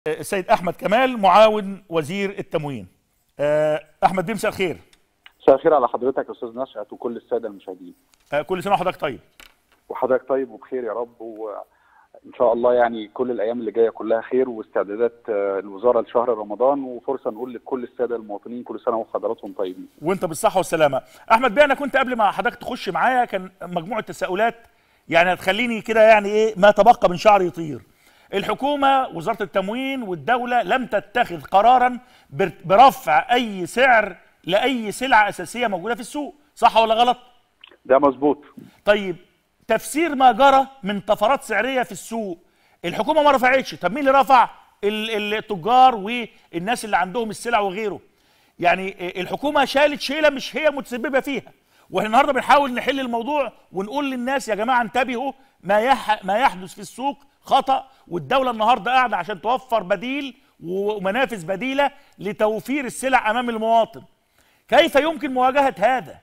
السيد احمد كمال معاون وزير التموين آه، احمد بيه مساء الخير مساء الخير على حضرتك يا استاذ نشأت وكل الساده المشاهدين آه، كل سنه وحضرتك طيب وحضرتك طيب وبخير يا رب وان شاء الله يعني كل الايام اللي جايه كلها خير واستعدادات آه، الوزاره لشهر رمضان وفرصه نقول لكل الساده المواطنين كل سنه وحضراتهم طيبين وانت بالصحه والسلامه احمد بيه انا كنت قبل ما حضرتك تخش معايا كان مجموعه تساؤلات يعني هتخليني كده يعني ايه ما تبقى من شعر يطير الحكومه وزاره التموين والدوله لم تتخذ قرارا بر- برفع اي سعر لاي سلعه اساسيه موجوده في السوق صح ولا غلط ده مظبوط طيب تفسير ما جرى من طفرات سعريه في السوق الحكومه ما رفعتش طب مين اللي رفع ال- التجار والناس اللي عندهم السلع وغيره يعني الحكومه شالت شيله مش هي متسببه فيها واحنا النهارده بنحاول نحل الموضوع ونقول للناس يا جماعه انتبهوا ما يح ما يحدث في السوق خطا والدوله النهارده قاعده عشان توفر بديل ومنافذ بديله لتوفير السلع امام المواطن كيف يمكن مواجهه هذا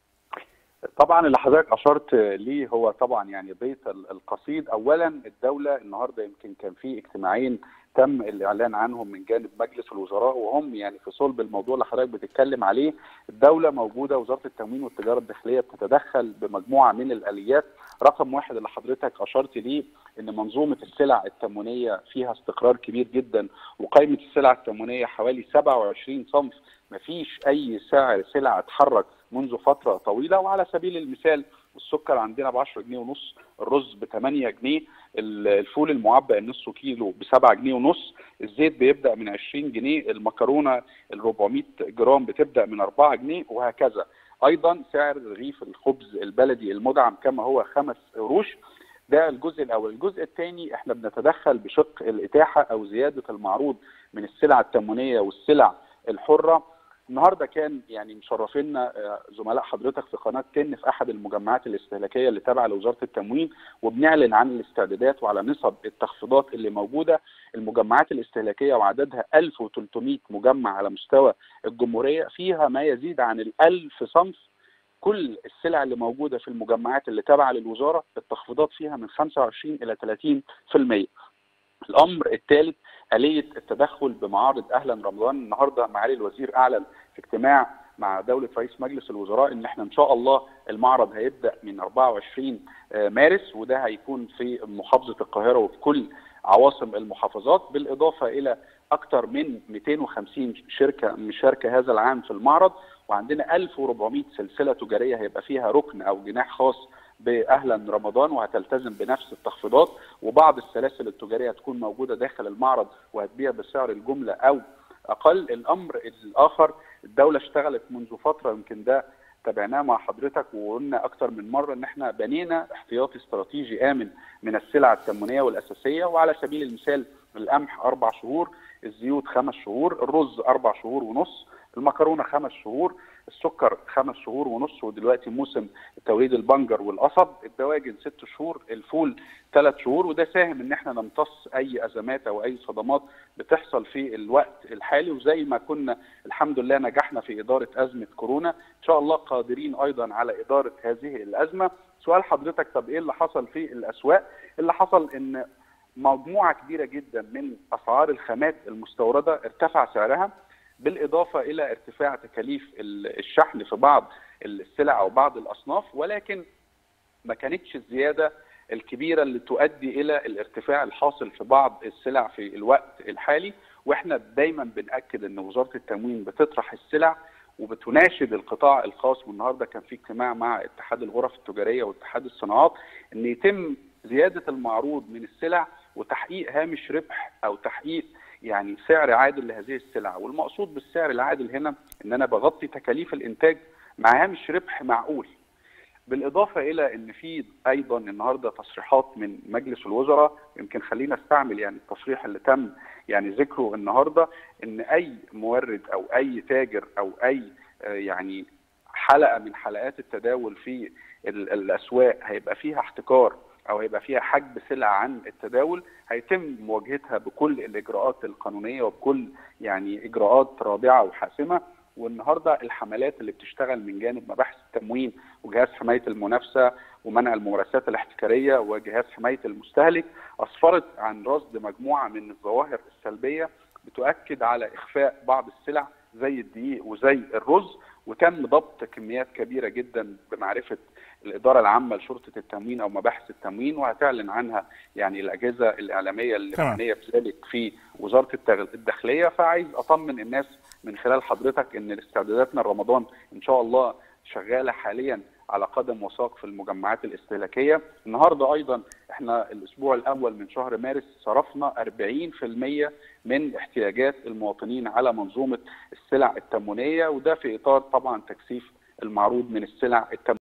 طبعا اللي حضرتك اشرت ليه هو طبعا يعني بيت ال- القصيد اولا الدوله النهارده يمكن كان في اجتماعين تم الاعلان عنهم من جانب مجلس الوزراء وهم يعني في صلب الموضوع اللي حضرتك بتتكلم عليه الدوله موجوده وزاره التموين والتجاره الداخليه بتتدخل بمجموعه من الاليات رقم واحد اللي حضرتك اشرت ليه ان منظومه السلع التموينيه فيها استقرار كبير جدا وقائمه السلع التموينيه حوالي 27 صنف مفيش اي سعر سلعه اتحرك منذ فتره طويله وعلى سبيل المثال السكر عندنا ب 10 جنيه ونص الرز ب 8 جنيه ال- الفول المعبأ النص كيلو ب 7 جنيه ونص الزيت بيبدا من 20 جنيه المكرونه ال 400 جرام بتبدا من 4 جنيه وهكذا ايضا سعر رغيف الخبز البلدي المدعم كما هو خمس قروش ده الجزء الاول الجزء الثاني احنا بنتدخل بشق الاتاحه او زياده المعروض من السلع التموينيه والسلع الحره النهارده كان يعني مشرفينا آه، زملاء حضرتك في قناه تن في احد المجمعات الاستهلاكيه اللي تابعه لوزاره التموين وبنعلن عن الاستعدادات وعلى نسب التخفيضات اللي موجوده المجمعات الاستهلاكيه وعددها 1300 مجمع على مستوى الجمهوريه فيها ما يزيد عن ال1000 صنف كل السلع اللي موجوده في المجمعات اللي تابعه للوزاره التخفيضات فيها من 25 الى 30% الامر الثالث آلية التدخل بمعارض أهلا رمضان النهاردة معالي الوزير أعلن في اجتماع مع دولة رئيس مجلس الوزراء إن احنا إن شاء الله المعرض هيبدأ من 24 مارس وده هيكون في محافظة القاهرة وفي كل عواصم المحافظات بالإضافة إلى أكثر من 250 شركة مشاركة هذا العام في المعرض وعندنا 1400 سلسلة تجارية هيبقى فيها ركن أو جناح خاص باهلا رمضان وهتلتزم بنفس التخفيضات وبعض السلاسل التجاريه هتكون موجوده داخل المعرض وهتبيع بسعر الجمله او اقل الامر الاخر الدوله اشتغلت منذ فتره يمكن ده تابعناه مع حضرتك وقلنا اكتر من مره ان احنا بنينا احتياطي استراتيجي امن من السلع التموينيه والاساسيه وعلى سبيل المثال القمح اربع شهور الزيوت خمس شهور الرز اربع شهور ونص المكرونه خمس شهور السكر خمس شهور ونص ودلوقتي موسم توريد البنجر والقصب الدواجن ست شهور الفول ثلاث شهور وده ساهم ان احنا نمتص اي ازمات او اي صدمات بتحصل في الوقت الحالي وزي ما كنا الحمد لله نجحنا في اداره ازمه كورونا ان شاء الله قادرين ايضا على اداره هذه الازمه سؤال حضرتك طب ايه اللي حصل في الاسواق اللي حصل ان مجموعه كبيره جدا من اسعار الخامات المستورده ارتفع سعرها بالاضافه الى ارتفاع تكاليف الشحن في بعض السلع او بعض الاصناف ولكن ما كانتش الزياده الكبيره اللي تؤدي الى الارتفاع الحاصل في بعض السلع في الوقت الحالي واحنا دايما بناكد ان وزاره التموين بتطرح السلع وبتناشد القطاع الخاص والنهارده كان في اجتماع مع اتحاد الغرف التجاريه واتحاد الصناعات ان يتم زياده المعروض من السلع وتحقيق هامش ربح او تحقيق يعني سعر عادل لهذه السلع والمقصود بالسعر العادل هنا ان انا بغطي تكاليف الانتاج مع هامش ربح معقول بالاضافه الى ان في ايضا النهارده تصريحات من مجلس الوزراء يمكن خلينا استعمل يعني التصريح اللي تم يعني ذكره النهارده ان اي مورد او اي تاجر او اي يعني حلقه من حلقات التداول في الاسواق هيبقى فيها احتكار او هيبقى فيها حجب سلع عن التداول هيتم مواجهتها بكل الاجراءات القانونيه وبكل يعني اجراءات رادعه وحاسمه والنهارده الحملات اللي بتشتغل من جانب مباحث التموين وجهاز حمايه المنافسه ومنع الممارسات الاحتكاريه وجهاز حمايه المستهلك اسفرت عن رصد مجموعه من الظواهر السلبيه بتؤكد على اخفاء بعض السلع زي الدقيق وزي الرز وتم ضبط كميات كبيره جدا بمعرفه الاداره العامه لشرطه التموين او مباحث التموين وهتعلن عنها يعني الاجهزه الاعلاميه اللي معنيه بذلك في وزاره الداخليه فعايز اطمن الناس من خلال حضرتك ان استعداداتنا لرمضان ان شاء الله شغاله حاليا على قدم وساق في المجمعات الاستهلاكيه النهارده ايضا احنا الاسبوع الاول من شهر مارس صرفنا 40% من احتياجات المواطنين على منظومه السلع التموينيه وده في اطار طبعا تكثيف المعروض من السلع التموينيه